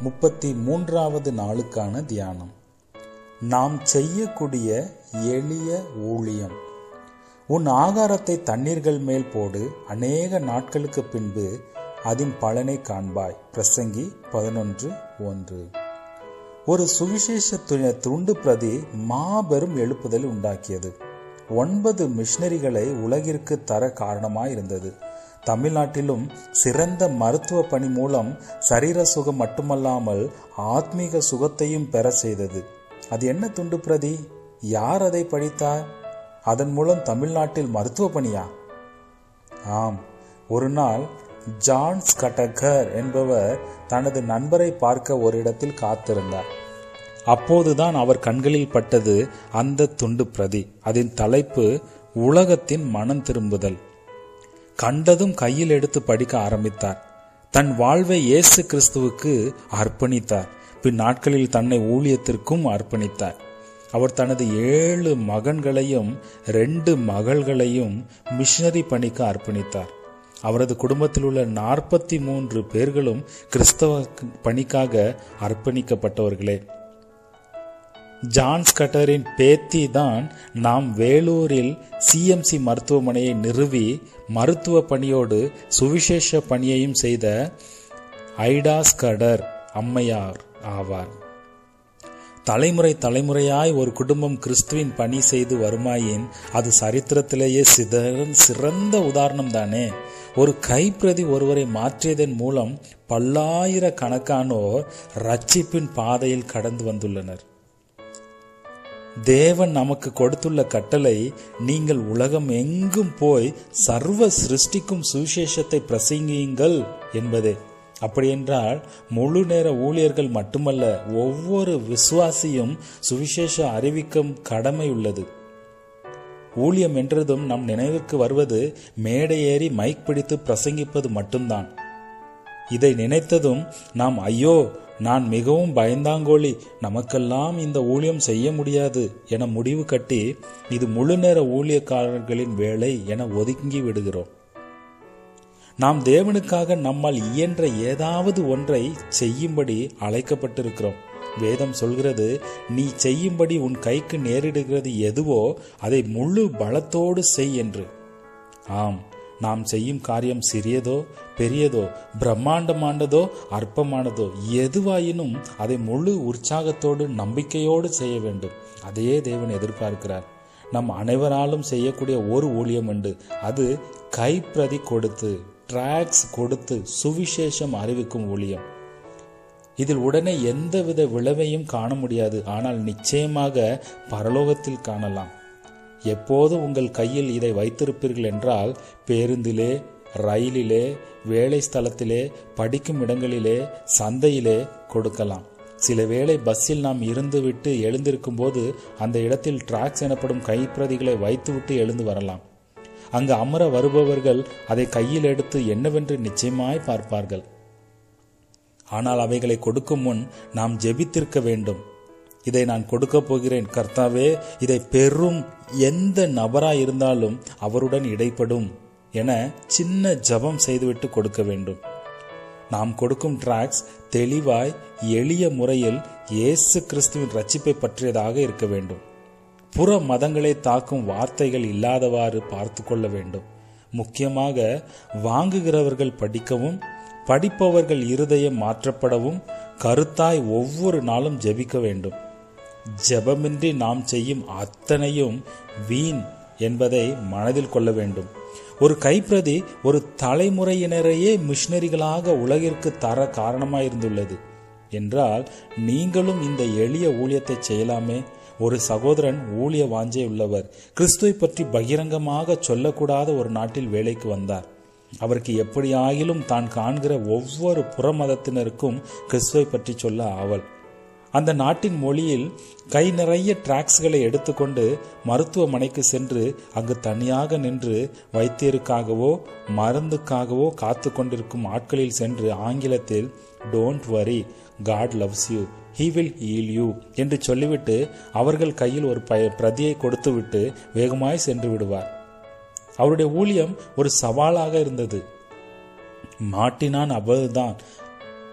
முப்பத்தி மூன்றாவது நாளுக்கான தியானம் நாம் செய்யக்கூடிய எளிய ஊழியம் உன் ஆகாரத்தை தண்ணீர்கள் மேல் போடு அநேக நாட்களுக்கு பின்பு அதன் பலனை காண்பாய் பிரசங்கி பதினொன்று ஒன்று ஒரு சுவிசேஷ து- துண்டு பிரதி மாபெரும் எழுப்புதல் உண்டாக்கியது ஒன்பது மிஷனரிகளை உலகிற்கு தர காரணமாயிருந்தது தமிழ்நாட்டிலும் சிறந்த மருத்துவ பணி மூலம் சரீர சுகம் மட்டுமல்லாமல் ஆத்மீக சுகத்தையும் பெற செய்தது அது என்ன துண்டு பிரதி யார் அதை படித்தார் அதன் மூலம் தமிழ்நாட்டில் மருத்துவ பணியா ஆம் ஒரு நாள் ஜான் ஸ்கட்டகர் என்பவர் தனது நண்பரை பார்க்க ஒரு இடத்தில் காத்திருந்தார் அப்போதுதான் அவர் கண்களில் பட்டது அந்த துண்டு பிரதி அதன் தலைப்பு உலகத்தின் மனம் திரும்புதல் கண்டதும் கையில் எடுத்து படிக்க ஆரம்பித்தார் தன் வாழ்வை இயேசு கிறிஸ்துவுக்கு அர்ப்பணித்தார் பின் நாட்களில் தன்னை ஊழியத்திற்கும் அர்ப்பணித்தார் அவர் தனது ஏழு மகன்களையும் ரெண்டு மகள்களையும் மிஷனரி பணிக்கு அர்ப்பணித்தார் அவரது குடும்பத்தில் உள்ள நாற்பத்தி மூன்று பேர்களும் கிறிஸ்தவ பணிக்காக அர்ப்பணிக்கப்பட்டவர்களே ஜான் ஸ்கட்டரின் பேத்தி தான் நாம் வேலூரில் சிஎம்சி மருத்துவமனையை நிறுவி மருத்துவ பணியோடு சுவிசேஷ பணியையும் செய்த ஐடா ஸ்கடர் அம்மையார் ஆவார் தலைமுறை தலைமுறையாய் ஒரு குடும்பம் கிறிஸ்துவின் பணி செய்து வருமாயின் அது சரித்திரத்திலேயே சிதற- சிறந்த உதாரணம் தானே ஒரு கைப்பிரதி ஒருவரை மாற்றியதன் மூலம் பல்லாயிரக்கணக்கானோர் ரட்சிப்பின் பாதையில் கடந்து வந்துள்ளனர் தேவன் நமக்கு கொடுத்துள்ள கட்டளை நீங்கள் உலகம் எங்கும் போய் சர்வ சிருஷ்டிக்கும் சுவிசேஷத்தை பிரசங்கியுங்கள் என்பதே அப்படியென்றால் முழு நேர ஊழியர்கள் மட்டுமல்ல ஒவ்வொரு விசுவாசியும் சுவிசேஷ அறிவிக்கும் கடமை உள்ளது ஊழியம் என்றதும் நம் நினைவிற்கு வருவது மேடை ஏறி மைக் பிடித்து பிரசங்கிப்பது மட்டும்தான் இதை நினைத்ததும் நாம் ஐயோ நான் மிகவும் பயந்தாங்கோலி நமக்கெல்லாம் இந்த ஊழியம் செய்ய முடியாது என முடிவு கட்டி இது முழு நேர ஊழியக்காரர்களின் வேலை என ஒதுங்கி விடுகிறோம் நாம் தேவனுக்காக நம்மால் இயன்ற ஏதாவது ஒன்றை செய்யும்படி அழைக்கப்பட்டிருக்கிறோம் வேதம் சொல்கிறது நீ செய்யும்படி உன் கைக்கு நேரிடுகிறது எதுவோ அதை முழு பலத்தோடு செய் என்று ஆம் நாம் செய்யும் காரியம் சிறியதோ பெரியதோ பிரம்மாண்டமானதோ அற்பமானதோ எதுவாயினும் அதை முழு உற்சாகத்தோடு நம்பிக்கையோடு செய்ய வேண்டும் அதையே தேவன் எதிர்பார்க்கிறார் நம் அனைவராலும் செய்யக்கூடிய ஒரு ஊழியம் உண்டு அது கைப்பிரதி கொடுத்து டிராக்ஸ் கொடுத்து சுவிசேஷம் அறிவிக்கும் ஊழியம் இதில் உடனே எந்தவித விளைவையும் காண முடியாது ஆனால் நிச்சயமாக பரலோகத்தில் காணலாம் எப்போது உங்கள் கையில் இதை வைத்திருப்பீர்கள் என்றால் பேருந்திலே ரயிலிலே வேலை ஸ்தலத்திலே படிக்கும் இடங்களிலே சந்தையிலே கொடுக்கலாம் சில வேளை பஸ்ஸில் நாம் இருந்துவிட்டு எழுந்திருக்கும் போது அந்த இடத்தில் டிராக்ஸ் எனப்படும் கைப்பிரதிகளை வைத்துவிட்டு எழுந்து வரலாம் அங்கு அமர வருபவர்கள் அதை கையில் எடுத்து என்னவென்று நிச்சயமாய் பார்ப்பார்கள் ஆனால் அவைகளை கொடுக்கும் முன் நாம் ஜெபித்திருக்க வேண்டும் இதை நான் கொடுக்க போகிறேன் கர்த்தாவே இதை பெறும் எந்த நபராய் இருந்தாலும் அவருடன் இடைப்படும் என சின்ன ஜெபம் செய்துவிட்டு கொடுக்க வேண்டும் நாம் கொடுக்கும் டிராக்ஸ் தெளிவாய் எளிய முறையில் இயேசு கிறிஸ்துவின் ரட்சிப்பை பற்றியதாக இருக்க வேண்டும் புற மதங்களை தாக்கும் வார்த்தைகள் இல்லாதவாறு பார்த்து கொள்ள வேண்டும் முக்கியமாக வாங்குகிறவர்கள் படிக்கவும் படிப்பவர்கள் இருதயம் மாற்றப்படவும் கருத்தாய் ஒவ்வொரு நாளும் ஜெபிக்க வேண்டும் ஜெபமின்றி நாம் செய்யும் அத்தனையும் வீண் என்பதை மனதில் கொள்ள வேண்டும் ஒரு கைப்பிரதி ஒரு தலைமுறையினரையே மிஷனரிகளாக உலகிற்கு தர காரணமாயிருந்துள்ளது என்றால் நீங்களும் இந்த எளிய ஊழியத்தை செய்யலாமே ஒரு சகோதரன் ஊழிய வாஞ்சை உள்ளவர் கிறிஸ்துவை பற்றி பகிரங்கமாக சொல்லக்கூடாத ஒரு நாட்டில் வேலைக்கு வந்தார் அவருக்கு எப்படியாகிலும் தான் காண்கிற ஒவ்வொரு புறமதத்தினருக்கும் கிறிஸ்துவை பற்றி சொல்ல ஆவல் அந்த நாட்டின் மொழியில் கை நிறைய டிராக்ஸ்களை எடுத்துக்கொண்டு மருத்துவமனைக்கு சென்று அங்கு தனியாக நின்று வைத்தியருக்காகவோ மருந்துக்காகவோ காத்து கொண்டிருக்கும் ஆட்களில் சென்று ஆங்கிலத்தில் don't worry God loves you he will heal you என்று சொல்லிவிட்டு அவர்கள் கையில் ஒரு ப- பிரதியை கொடுத்துவிட்டு வேகமாய் சென்று விடுவார் அவருடைய ஊழியம் ஒரு சவாலாக இருந்தது மாட்டினான் அவ்வளவுதான்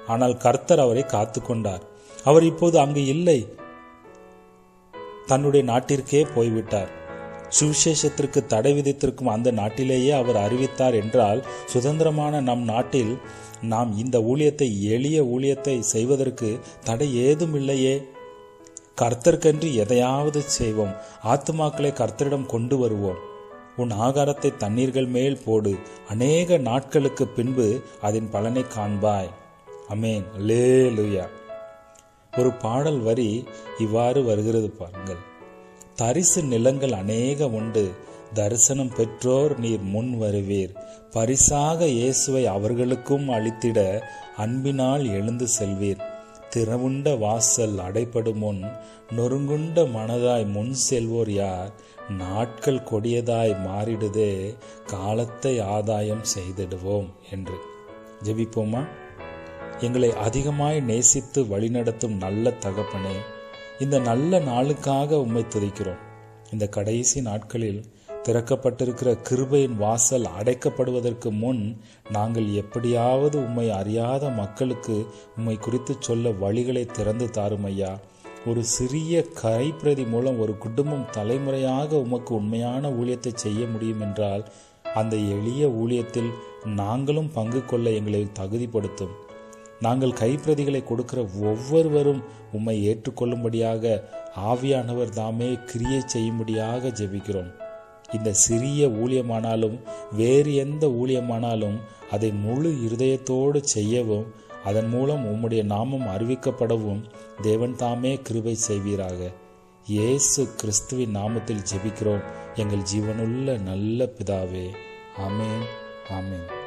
ஆனால் கர்த்தர் அவரை காத்து கொண்டார் அவர் இப்போது அங்கு இல்லை தன்னுடைய நாட்டிற்கே போய்விட்டார் சுவிசேஷத்திற்கு தடை விதித்திருக்கும் அந்த நாட்டிலேயே அவர் அறிவித்தார் என்றால் சுதந்திரமான நம் நாட்டில் நாம் இந்த ஊழியத்தை எளிய ஊழியத்தை செய்வதற்கு தடை ஏதும் இல்லையே கர்த்தர்க்கென்று எதையாவது செய்வோம் ஆத்துமாக்களை கர்த்தரிடம் கொண்டு வருவோம் உன் ஆகாரத்தை தண்ணீர்கள் மேல் போடு அநேக நாட்களுக்கு பின்பு அதன் பலனை காண்பாய் அமேன் லேலுயா ஒரு பாடல் வரி இவ்வாறு வருகிறது பாருங்கள் தரிசு நிலங்கள் அநேக உண்டு தரிசனம் பெற்றோர் நீர் முன் வருவீர் பரிசாக இயேசுவை அவர்களுக்கும் அளித்திட அன்பினால் எழுந்து செல்வீர் திறவுண்ட வாசல் அடைப்படும் முன் நொறுங்குண்ட மனதாய் முன் செல்வோர் யார் நாட்கள் கொடியதாய் மாறிடுதே காலத்தை ஆதாயம் செய்திடுவோம் என்று ஜெபிப்போமா எங்களை அதிகமாய் நேசித்து வழிநடத்தும் நல்ல தகப்பனே இந்த நல்ல நாளுக்காக உம்மை துதிக்கிறோம் இந்த கடைசி நாட்களில் திறக்கப்பட்டிருக்கிற கிருபையின் வாசல் அடைக்கப்படுவதற்கு முன் நாங்கள் எப்படியாவது உம்மை அறியாத மக்களுக்கு உம்மை குறித்து சொல்ல வழிகளை திறந்து தாரும் ஐயா ஒரு சிறிய கைப்பிரதி மூலம் ஒரு குடும்பம் தலைமுறையாக உமக்கு உண்மையான ஊழியத்தை செய்ய முடியும் என்றால் அந்த எளிய ஊழியத்தில் நாங்களும் பங்கு கொள்ள எங்களை தகுதிப்படுத்தும் நாங்கள் கைப்பிரதிகளை கொடுக்கிற ஒவ்வொருவரும் உம்மை ஏற்றுக்கொள்ளும்படியாக ஆவியானவர் தாமே கிரியை செய்யும்படியாக ஜெபிக்கிறோம் இந்த சிறிய ஊழியமானாலும் வேறு எந்த ஊழியமானாலும் அதை முழு இருதயத்தோடு செய்யவும் அதன் மூலம் உம்முடைய நாமம் அறிவிக்கப்படவும் தேவன் தாமே கிருபை செய்வீராக இயேசு கிறிஸ்துவின் நாமத்தில் ஜெபிக்கிறோம் எங்கள் ஜீவனுள்ள நல்ல பிதாவே ஆமேன் ஆமேன்